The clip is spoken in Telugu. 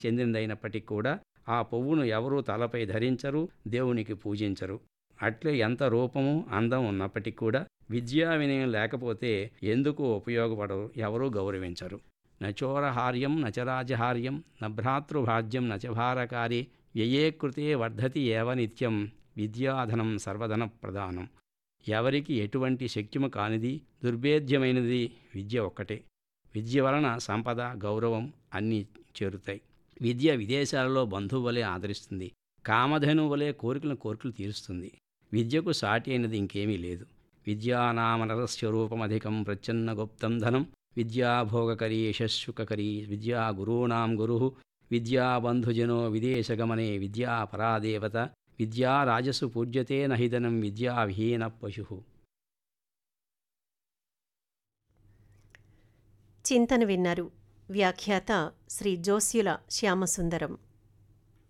చెందినదైనప్పటికీ కూడా ఆ పువ్వును ఎవరూ తలపై ధరించరు దేవునికి పూజించరు అట్లే ఎంత రూపము అందం ఉన్నప్పటికీ కూడా విద్యా వినయం లేకపోతే ఎందుకు ఉపయోగపడరు ఎవరూ గౌరవించరు నచోరహార్యం నచరాజహార్యం నభ్రాతృభాజ్యం నచభారకారి వ్యయే కృతే వర్ధతి ఏవ నిత్యం విద్యాధనం సర్వధన ప్రధానం ఎవరికి ఎటువంటి శక్యము కానిది దుర్భేద్యమైనది విద్య ఒక్కటే విద్య వలన సంపద గౌరవం అన్నీ చేరుతాయి విద్య విదేశాలలో బంధువు వలె ఆదరిస్తుంది కామధేను వలె కోరికలను కోరికలు తీరుస్తుంది విద్యకు సాటి అయినది ఇంకేమీ లేదు విద్యానామనరస్వరూపమధికం ప్రచ్ఛన్న గుప్తం ధనం విద్యాభోగకరీ యశస్సుకరీ విద్యా గురూణాం గురు విద్యాబంధుజనో విదేశగమనే విద్యా పరాదేవత విద్యా రాజసు పూజ్యతే నహిదనం విద్యావిహీన పశు చింతన విన్నారు వ్యాఖ్యాత శ్రీ జోస్యుల శ్యామసుందరం